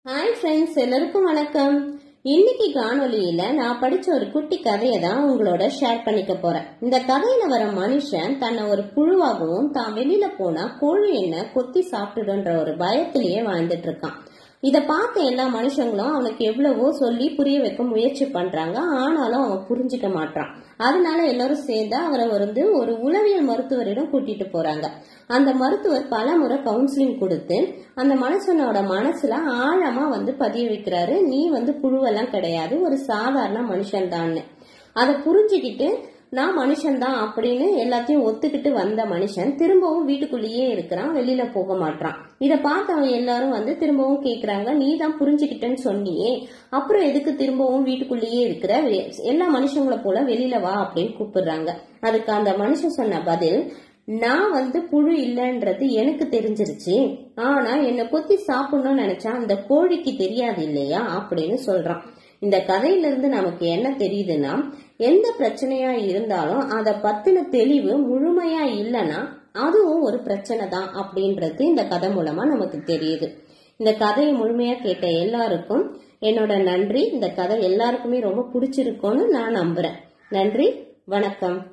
hi friends எல்லாருக்கும் வணக்கம் இன்னைக்கு காணொலியில நான் படிச்ச ஒரு குட்டி கதையை தான் உங்களோட ஷேர் பண்ணிக்க போறேன் இந்த கதையில வர மனுஷன் தன்னை ஒரு புழுவாகவும் தான் வெளியில போனா கோழி என்ன கொத்தி சாப்பிட்டுடுன்ற ஒரு பயத்திலேயே வாழ்ந்துட்டு இருக்கான் இத பார்த்த எல்லா மனுஷங்களும் அவனுக்கு எவ்வளவோ சொல்லி புரிய வைக்க முயற்சி பண்றாங்க ஆனாலும் அவன் புரிஞ்சுக்க மாட்டான் அதனால எல்லாரும் சேர்ந்து அவரை வந்து ஒரு உளவியல் மருத்துவரிடம் கூட்டிட்டு போறாங்க அந்த மருத்துவர் பல முறை கவுன்சிலிங் கொடுத்து அந்த மனுஷனோட மனசுல ஆழமா வந்து பதிய வைக்கிறாரு நீ வந்து புழுவெல்லாம் கிடையாது ஒரு சாதாரண மனுஷன் அதை புரிஞ்சுக்கிட்டு நான் மனுஷன்தான் அப்படின்னு எல்லாத்தையும் ஒத்துக்கிட்டு வந்த மனுஷன் திரும்பவும் வீட்டுக்குள்ளேயே இருக்கிறான் வெளியில போக மாட்டான் இத பார்த்தவங்க எல்லாரும் வந்து திரும்பவும் கேக்குறாங்க நீ தான் புரிஞ்சுக்கிட்டேன்னு சொன்னியே அப்புறம் எதுக்கு திரும்பவும் வீட்டுக்குள்ளேயே இருக்கிற வெ- எல்லா மனுஷங்களை போல வெளியில வா அப்படின்னு கூப்பிடுறாங்க அதுக்கு அந்த மனுஷன் சொன்ன பதில் நான் வந்து புழு இல்லைன்றது எனக்கு தெரிஞ்சிருச்சு ஆனா என்னை கொத்தி சாப்பிடணும்னு நினைச்சா அந்த கோழிக்கு தெரியாது இல்லையா அப்படின்னு சொல்றான் இந்த கதையில இருந்து நமக்கு என்ன தெரியுதுன்னா எந்த பிரச்சனையா இருந்தாலும் அத பத்தின தெளிவு முழுமையா இல்லைன்னா அதுவும் ஒரு பிரச்சனை தான் அப்படின்றது இந்த கதை மூலமா நமக்கு தெரியுது இந்த கதையை முழுமையா கேட்ட எல்லாருக்கும் என்னோட நன்றி இந்த கதை எல்லாருக்குமே ரொம்ப பிடிச்சிருக்கும்னு நான் நம்புறேன் நன்றி வணக்கம்